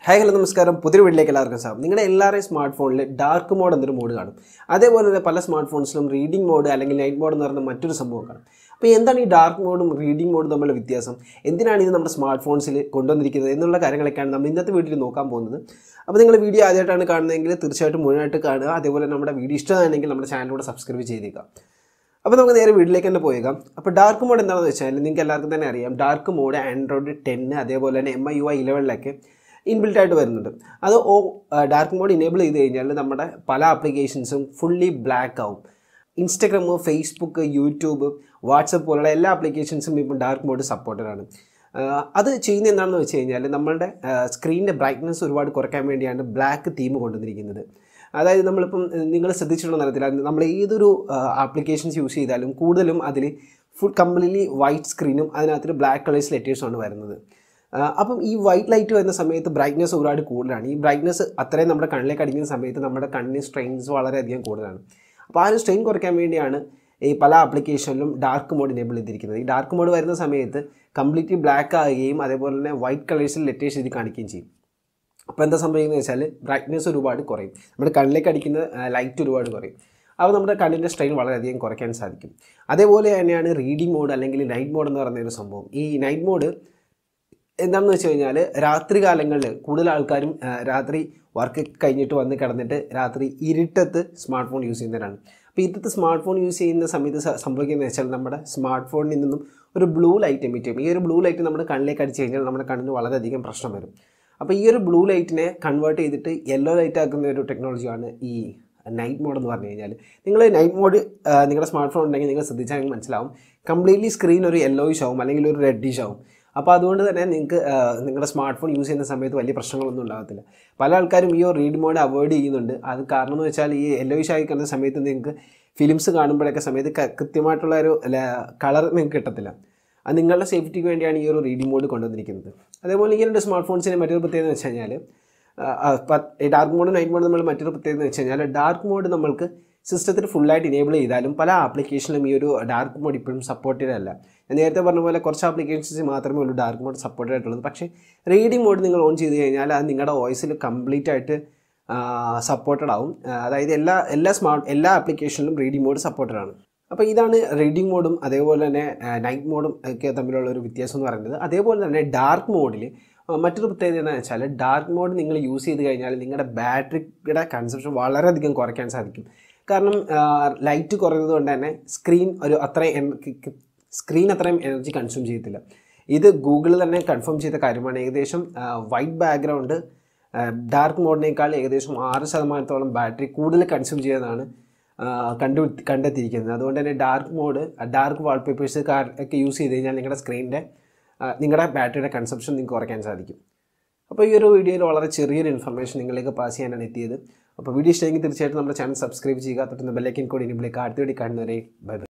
hi hello നമസ്കാരം പുതിയ വീട്ടിലേക്ക് എല്ലാവർക്കും സാർ നിങ്ങളുടെ എല്ലാവരുടെയും സ്മാർട്ട് ഫോണിൽ ഡാർക്ക് മോഡ് എന്നൊരു മോഡ് കാണും അതേപോലെ തന്നെ പല സ്മാർട്ട് ഫോൺസിലും റീഡിംഗ് മോഡ് അല്ലെങ്കിൽ നൈറ്റ് മോഡ് എന്ന് പറയുന്ന മറ്റൊരു സംഭവം കാണും അപ്പോൾ എന്താണ് ഈ ഡാർക്ക് മോഡും റീഡിംഗ് മോഡും തമ്മിലുള്ള വ്യത്യാസം എന്തിനാണ് ഇത് നമ്മുടെ സ്മാർട്ട് ഫോൺസിൽ കൊണ്ടുവന്നിരിക്കുന്നത് എന്നുള്ള കാര്യങ്ങളൊക്കെയാണ് നമ്മൾ ഇന്നത്തെ വീഡിയോയിൽ നോക്കാൻ പോകുന്നത് അപ്പോൾ നിങ്ങൾ വീഡിയോ ആദ്യമായിട്ടാണ് കാണുന്നതെങ്കിൽ തീർച്ചയായിട്ടും മുഴുവനായിട്ട് കാണുക അതേപോലെ നമ്മുടെ വീഡിയോ ഇഷ്ടമാണെങ്കിൽ നമ്മുടെ ചാനലിലൂടെ സബ്സ്ക്രൈബ് ചെയ്തേക്കാം അപ്പോൾ നമുക്ക് നേരെ വീട്ടിലേക്ക് തന്നെ പോയേക്കാം അപ്പോൾ ഡാർക്ക് മോഡ് എന്താണെന്ന് വെച്ചാൽ നിങ്ങൾക്ക് എല്ലാവർക്കും തന്നെ അറിയാം ഡാർക്ക് മോഡ് ആൻഡ്രോയിഡ് ടെന്ന് അതേപോലെ തന്നെ എം ഐ യു ഐ ഇലവനിലൊക്കെ ഇൻബിൽറ്റ് ആയിട്ട് വരുന്നുണ്ട് അത് ഓ ഡാർക്ക് മോഡ് ഇനേബിൾ ചെയ്ത് കഴിഞ്ഞാൽ നമ്മുടെ പല ആപ്ലിക്കേഷൻസും ഫുള്ളി ബ്ലാക്ക് ആവും ഇൻസ്റ്റഗ്രാം ഫേസ്ബുക്ക് യൂട്യൂബ് വാട്സപ്പ് പോലുള്ള എല്ലാ ആപ്ലിക്കേഷൻസും ഇപ്പോൾ ഡാർക്ക് മോഡ് സപ്പോർട്ടഡ് ആണ് ആഹ് അത് ചെയ്യുന്നത് എന്താണെന്ന് വെച്ച് കഴിഞ്ഞാൽ നമ്മളുടെ സ്ക്രീനിൻ്റെ ബ്രൈറ്റ്നസ് ഒരുപാട് കുറയ്ക്കാൻ വേണ്ടിയാണ് ബ്ലാക്ക് തീം കൊണ്ടുവന്നിരിക്കുന്നത് അതായത് നമ്മളിപ്പം നിങ്ങൾ ശ്രദ്ധിച്ചിട്ടുണ്ടോ അറിയത്തില്ല നമ്മൾ ഏതൊരു ആപ്ലിക്കേഷൻസ് യൂസ് ചെയ്താലും കൂടുതലും അതിൽ ഫുൾ കംപ്ലീറ്റ്ലി വൈറ്റ് സ്ക്രീനും അതിനകത്തൊരു ബ്ലാക്ക് കളേഴ്സ് ലെറ്റേഴ്സുമാണ് വരുന്നത് ആ, അപ്പം ഈ വൈറ്റ് ലൈറ്റ് വരുന്ന സമയത്ത് ബ്രൈറ്റ്നസ് ഒരുപാട് കൂടുതലാണ് ഈ ബ്രൈറ്റ്നസ് അത്രയും നമ്മുടെ കണ്ണിലേക്ക് അടിക്കുന്ന സമയത്ത് നമ്മുടെ കണ്ണിന് സ്ട്രെയിൻസ് വളരെയധികം കൂടുതലാണ് അപ്പോൾ ആ ഒരു സ്ട്രെയിൻ കുറയ്ക്കാൻ വേണ്ടിയാണ് ഈ പല ആപ്ലിക്കേഷനിലും ഡാർക്ക് മോഡ് ഇനേബിൾ ചെയ്തിരിക്കുന്നത് ഈ ഡാർക്ക് മോഡ് വരുന്ന സമയത്ത് കംപ്ലീറ്റ്ലി ബ്ലാക്ക് ആകുകയും അതേപോലെ തന്നെ വൈറ്റ് കളേഴ്സിൽ ലെറ്റേഴ്സ് എഴുതി കാണിക്കുകയും ചെയ്യും അപ്പോൾ എന്താ സംഭവിക്കുന്നത് വെച്ചാൽ ബ്രൈറ്റ്നസ് ഒരുപാട് കുറയും നമ്മുടെ കണ്ണിലേക്ക് അടിക്കുന്ന ലൈറ്റ് ഒരുപാട് കുറയും അപ്പോൾ നമ്മുടെ കണ്ണിൻ്റെ സ്ട്രെയിൻ വളരെയധികം കുറയ്ക്കാൻ സാധിക്കും അതേപോലെ തന്നെയാണ് റീഡിംഗ് മോഡ് അല്ലെങ്കിൽ നൈറ്റ് മോഡ് എന്ന് പറയുന്ന ഒരു സംഭവം ഈ നൈറ്റ് മോഡ് എന്താണെന്ന് വെച്ച് കഴിഞ്ഞാൽ രാത്രി കാലങ്ങളിൽ കൂടുതൽ ആൾക്കാരും ആ, രാത്രി വർക്ക് കഴിഞ്ഞിട്ട് വന്ന് കിടന്നിട്ട് രാത്രി ഇരുട്ടത്ത് സ്മാർട്ട് ഫോൺ യൂസ് ചെയ്യുന്നവരാണ് അപ്പോൾ ഇരുട്ടത്ത് സ്മാർട്ട് ഫോൺ യൂസ് ചെയ്യുന്ന സമയത്ത് സ- സംഭവിക്കുന്നത് വെച്ചാൽ നമ്മുടെ സ്മാർട്ട് ഫോണിൽ നിന്നും ഒരു ബ്ലൂ ലൈറ്റ് എമിറ്റ് ചെയ്യും ഈ ഒരു ബ്ലൂ ലൈറ്റ് നമ്മുടെ കണ്ണിലേക്ക് അടിച്ച് കഴിഞ്ഞാൽ നമ്മുടെ കണ്ണിന് വളരെയധികം പ്രശ്നം വരും അപ്പോൾ ഈ ഒരു ബ്ലൂ ലൈറ്റിനെ കൺവേർട്ട് ചെയ്തിട്ട് യെല്ലോ ലൈറ്റ് ആക്കുന്ന ഒരു ടെക്നോളജിയാണ് ഈ നൈറ്റ് മോഡ് എന്ന് പറഞ്ഞു കഴിഞ്ഞാൽ നിങ്ങൾ നൈറ്റ് മോഡ് നിങ്ങളുടെ സ്മാർട്ട് ഫോൺ ഉണ്ടെങ്കിൽ നിങ്ങൾ ശ്രദ്ധിച്ചാൽ നിങ്ങൾക്ക് മനസ്സിലാവും കംപ്ലീറ്റ്ലി സ്ക്രീൻ ഒരു യെല്ലോയിഷ് ആവും അല്ലെങ്കിൽ ഒരു റെഡിഷ് ആവും അപ്പോൾ അതുകൊണ്ട് തന്നെ നിങ്ങൾക്ക് നിങ്ങളുടെ സ്മാർട്ട് ഫോൺ യൂസ് ചെയ്യുന്ന സമയത്ത് വലിയ പ്രശ്നങ്ങളൊന്നും ഉണ്ടാകത്തില്ല പല ആൾക്കാരും ഈ ഒരു റീഡ് മോഡ് അവോയ്ഡ് ചെയ്യുന്നുണ്ട് അത് കാരണം എന്ന് വെച്ചാൽ ഈ യെല്ലോയിഷ് ആയി കിടന്ന സമയത്ത് നിങ്ങൾക്ക് ഫിലിംസ് കാണുമ്പോഴൊക്കെ സമയത്ത് ക- കൃത്യമായിട്ടുള്ള ഒരു കളർ നിങ്ങൾക്ക് കിട്ടത്തില്ല അത് നിങ്ങളുടെ സേഫ്റ്റിക്ക് വേണ്ടിയാണ് ഈ ഒരു റീഡിംഗ് മോഡ് കൊണ്ടുവന്നിരിക്കുന്നത് അതേപോലെ ഈ രണ്ട് സ്മാർട്ട് ഫോൺസിന് മറ്റൊരു പ്രത്യേകത എന്ന് വെച്ച് കഴിഞ്ഞാൽ ഡാർക്ക് മോഡും നൈറ്റ് മോഡും നമ്മൾ മറ്റൊരു പ്രത്യേകത എന്ന് വെച്ച് കഴിഞ്ഞാൽ ഡാർക്ക് മോഡ് നമ്മൾക്ക് സിസ്റ്റത്തിൽ ഫുള്ളായിട്ട് ഇനേബിൾ ചെയ്താലും പല ആപ്ലിക്കേഷനിലും ഈ ഒരു ഡാർക്ക് മോഡ് ഇപ്പോഴും സപ്പോർട്ടഡ് അല്ല ഞാൻ നേരത്തെ പറഞ്ഞ പോലെ കുറച്ച് ആപ്ലിക്കേഷൻസ് മാത്രമേ ഉള്ളൂ ഡാർക്ക് മോഡ് സപ്പോർട്ടഡ് ആയിട്ടുള്ളത് പക്ഷേ റീഡിംഗ് മോഡ് നിങ്ങൾ ഓൺ ചെയ്ത് കഴിഞ്ഞാൽ അത് നിങ്ങളുടെ വോയിസിൽ കംപ്ലീറ്റ് ആയിട്ട് സപ്പോർട്ടഡ് ആവും ആ, അതായത് എല്ലാ എല്ലാ സ്മാർട്ട് എല്ലാ ആപ്ലിക്കേഷനിലും റീഡിംഗ് മോഡ് സപ്പോർട്ടഡ് ആണ് അപ്പോൾ ഇതാണ് റീഡിംഗ് മോഡും അതേപോലെ തന്നെ നൈറ്റ് മോഡും ഒക്കെ തമ്മിലുള്ള ഒരു വ്യത്യാസം എന്ന് പറയുന്നത് അതേപോലെ തന്നെ ഡാർക്ക് മോഡിൽ മറ്റൊരു പ്രത്യേകത എന്താണെന്ന് വെച്ചാൽ ഡാർക്ക് മോഡ് നിങ്ങൾ യൂസ് ചെയ്ത് കഴിഞ്ഞാൽ നിങ്ങളുടെ ബാറ്ററിയുടെ കൺസപ്ഷൻ വളരെയധികം കുറയ്ക്കാൻ സാധിക്കും കാരണം ലൈറ്റ് കുറയുന്നത് കൊണ്ട് തന്നെ സ്ക്രീൻ ഒരു അത്രയും സ്ക്രീൻ അത്രയും എനർജി കൺസ്യൂം ചെയ്യത്തില്ല ഇത് ഗൂഗിൾ തന്നെ കൺഫേം ചെയ്ത കാര്യമാണ് ഏകദേശം വൈറ്റ് ബാക്ക്ഗ്രൗണ്ട് ഡാർക്ക് മോഡിനേക്കാൾ ഏകദേശം ആറ് ശതമാനത്തോളം ബാറ്ററി കൂടുതൽ കൺസ്യൂം ചെയ്യുന്നതാണ് ആ, കണ്ടു കണ്ടെത്തിയിരിക്കുന്നത് അതുകൊണ്ട് തന്നെ ഡാർക്ക് മോഡ് ഡാർക്ക് വാൾപേപ്പേഴ്സ് ഒക്കെ യൂസ് ചെയ്ത് കഴിഞ്ഞാൽ നിങ്ങളുടെ സ്ക്രീനിൻ്റെ നിങ്ങളുടെ ബാറ്ററിയുടെ കൺസപ്ഷൻ നിങ്ങൾക്ക് കുറയ്ക്കാൻ സാധിക്കും അപ്പോൾ ഈ ഒരു വീഡിയോയിൽ വളരെ ചെറിയൊരു ഇൻഫർമേഷൻ നിങ്ങളിലേക്ക് പാസ് ചെയ്യാനാണ് എത്തിയത് അപ്പോൾ വീഡിയോ ഇഷ്ടമെങ്കിൽ തീർച്ചയായിട്ടും നമ്മുടെ ചാനൽ സബ്സ്ക്രൈബ് ചെയ്യുക തൊട്ടുന്ന ബെല്ലൈക്കൻ കോഡ് ഇനിബിലേക്ക് അടുത്ത വീഡിയോ കാണുന്നവരെ ബൈ ബൈ